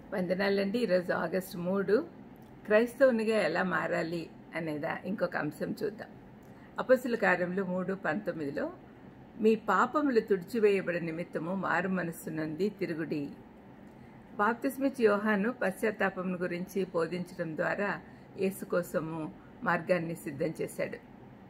వందనాలండి ఈరోజు ఆగస్టు మూడు క్రైస్తవునిగా ఎలా మారాలి అనేదా ఇంకొక అంశం చూద్దాం అపసుల కార్యంలో మూడు పంతొమ్మిదిలో మీ పాపములు తుడిచివేయబడి నిమిత్తము మారు మనస్సు నుండి తిరుగుడి బాప్తిస్మిచ్ యోహాను పశ్చాత్తాపం గురించి బోధించడం ద్వారా యేసు కోసము మార్గాన్ని సిద్ధం చేశాడు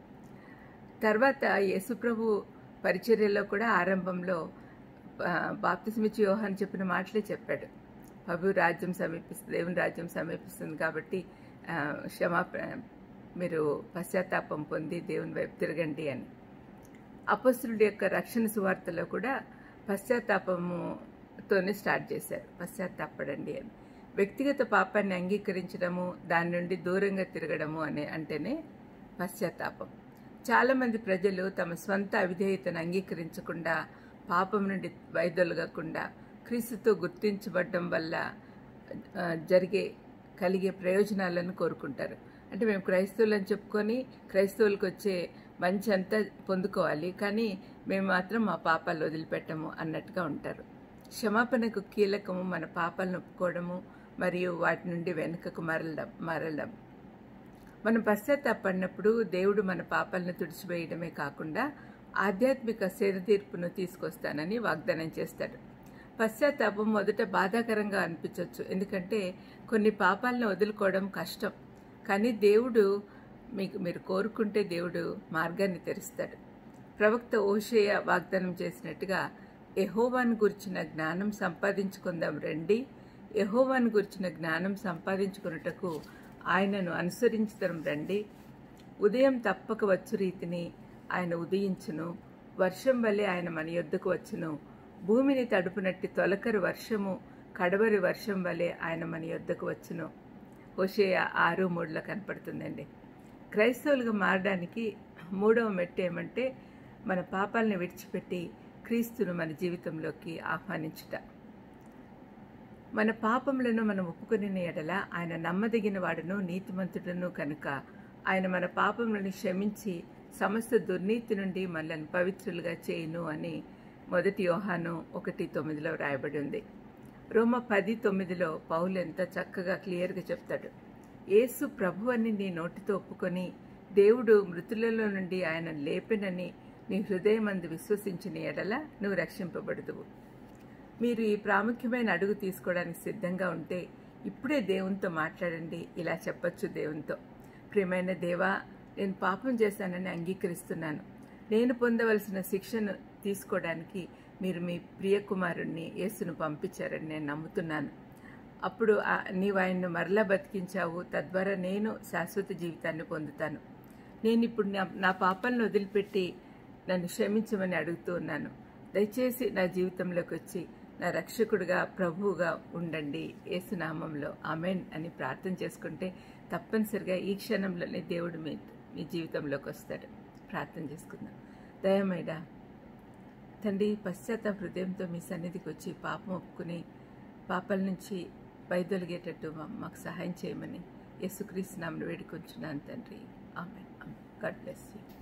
తర్వాత యేసుప్రభు పరిచర్యలో కూడా ఆరంభంలో ఆ, బాప్తిస్మిచ్చి యోహాన్ చెప్పిన మాటలే చెప్పాడు ప్రభు రాజ్యం సమీపిస్తుంది దేవుని రాజ్యం సమీపిస్తుంది కాబట్టి ఆ, క్షమాపణ మీరు పశ్చాత్తాపం పొంది దేవుని వైపు తిరగండి అని అపస్తుడి యొక్క రక్షణ సువార్తలో కూడా పశ్చాత్తాపముతోనే స్టార్ట్ చేశారు పశ్చాత్తాపడండి అని వ్యక్తిగత పాపాన్ని అంగీకరించడము దాని నుండి దూరంగా తిరగడము అనే అంటేనే పశ్చాత్తాపం చాలామంది ప్రజలు తమ స్వంత అవిధేయతను అంగీకరించకుండా పాపం నుండి వైదొలగకుండా క్రీస్తుతో గుర్తించబడడం వల్ల ఆ, జరిగే కలిగే ప్రయోజనాలను కోరుకుంటారు అంటే మేము క్రైస్తవులని చెప్పుకొని క్రైస్తవులకు వచ్చే మంచి అంతా పొందుకోవాలి కానీ మేము మాత్రం మా పాపాలు వదిలిపెట్టము అన్నట్టుగా ఉంటారు క్షమాపణకు కీలకము మన పాపాలను ఒప్పుకోవడము మరియు వాటి నుండి వెనుకకు మరలడం మరలడం మనం పశ్చాత్తాపడినప్పుడు దేవుడు మన పాపాలను తుడిచివేయడమే కాకుండా ఆధ్యాత్మిక శరీతీర్పును తీసుకొస్తానని వాగ్దానం చేస్తాడు పశ్చాత్తాపం మొదట బాధాకరంగా అనిపించవచ్చు ఎందుకంటే కొన్ని పాపాలను వదులుకోవడం కష్టం కానీ దేవుడు మీకు మీరు కోరుకుంటే దేవుడు మార్గాన్ని తెరుస్తాడు ప్రవక్త ఓషేయ వాగ్దానం చేసినట్టుగా ఎహోవాను గురించిన జ్ఞానం సంపాదించుకుందాం రండి ఎహోవాను గురించిన జ్ఞానం సంపాదించుకున్నటకు ఆయనను అనుసరించడం రండి ఉదయం తప్పక వచ్చు రీతిని ఆయన ఉదయించును వర్షం వల్లే ఆయన మన యొద్దకు వచ్చును భూమిని తడుపునట్టి తొలకరి వర్షము కడవరి వర్షం వలె ఆయన మన యొద్దకు వచ్చును హోషేయ ఆరు మూడులో కనపడుతుందండి క్రైస్తవులుగా మారడానికి మూడవ మెట్టు ఏమంటే మన పాపాలను విడిచిపెట్టి క్రీస్తును మన జీవితంలోకి ఆహ్వానించుట మన పాపములను మనం ఒప్పుకుని ఎడల ఆయన నమ్మదగిన వాడును నీతిమంతుడును కనుక ఆయన మన పాపములను క్షమించి సమస్త దుర్నీతి నుండి మనల్ని పవిత్రులుగా చేయును అని మొదటి యోహాను ఒకటి తొమ్మిదిలో రాయబడి ఉంది రోమ పది తొమ్మిదిలో పౌలు ఎంత చక్కగా క్లియర్గా చెప్తాడు యేసు ప్రభు అని నీ నోటితో ఒప్పుకొని దేవుడు మృతులలో నుండి ఆయన లేపెనని నీ హృదయమందు విశ్వసించిన ఎడల నువ్వు రక్షింపబడుదువు మీరు ఈ ప్రాముఖ్యమైన అడుగు తీసుకోవడానికి సిద్ధంగా ఉంటే ఇప్పుడే దేవునితో మాట్లాడండి ఇలా చెప్పొచ్చు దేవునితో ప్రియమైన దేవా నేను పాపం చేశానని అంగీకరిస్తున్నాను నేను పొందవలసిన శిక్షను తీసుకోవడానికి మీరు మీ ప్రియకుమారుణ్ణి యేసును పంపించారని నేను నమ్ముతున్నాను అప్పుడు ఆ- నీవు ఆయన్ను మరలా బతికించావు తద్వారా నేను శాశ్వత జీవితాన్ని పొందుతాను నేను ఇప్పుడు నా నా పాపాలను వదిలిపెట్టి నన్ను క్షమించమని అడుగుతూ ఉన్నాను దయచేసి నా జీవితంలోకి వచ్చి నా రక్షకుడిగా ప్రభువుగా ఉండండి ఏసునామంలో అమెన్ అని ప్రార్థన చేసుకుంటే తప్పనిసరిగా ఈ క్షణంలోనే దేవుడు మీ మీ జీవితంలోకి వస్తాడు ప్రార్థన చేసుకుందాం దయమైడా తండ్రి పశ్చాత్తాప హృదయంతో మీ సన్నిధికి వచ్చి పాపం ఒప్పుకుని పాపాల నుంచి వైదొలిగేటట్టు మా- మాకు సహాయం చేయమని యేసుక్రీస్తు నామను వేడుకొంచున్నాను తండ్రి ఆమె గాడ్ బ్లెస్ యూ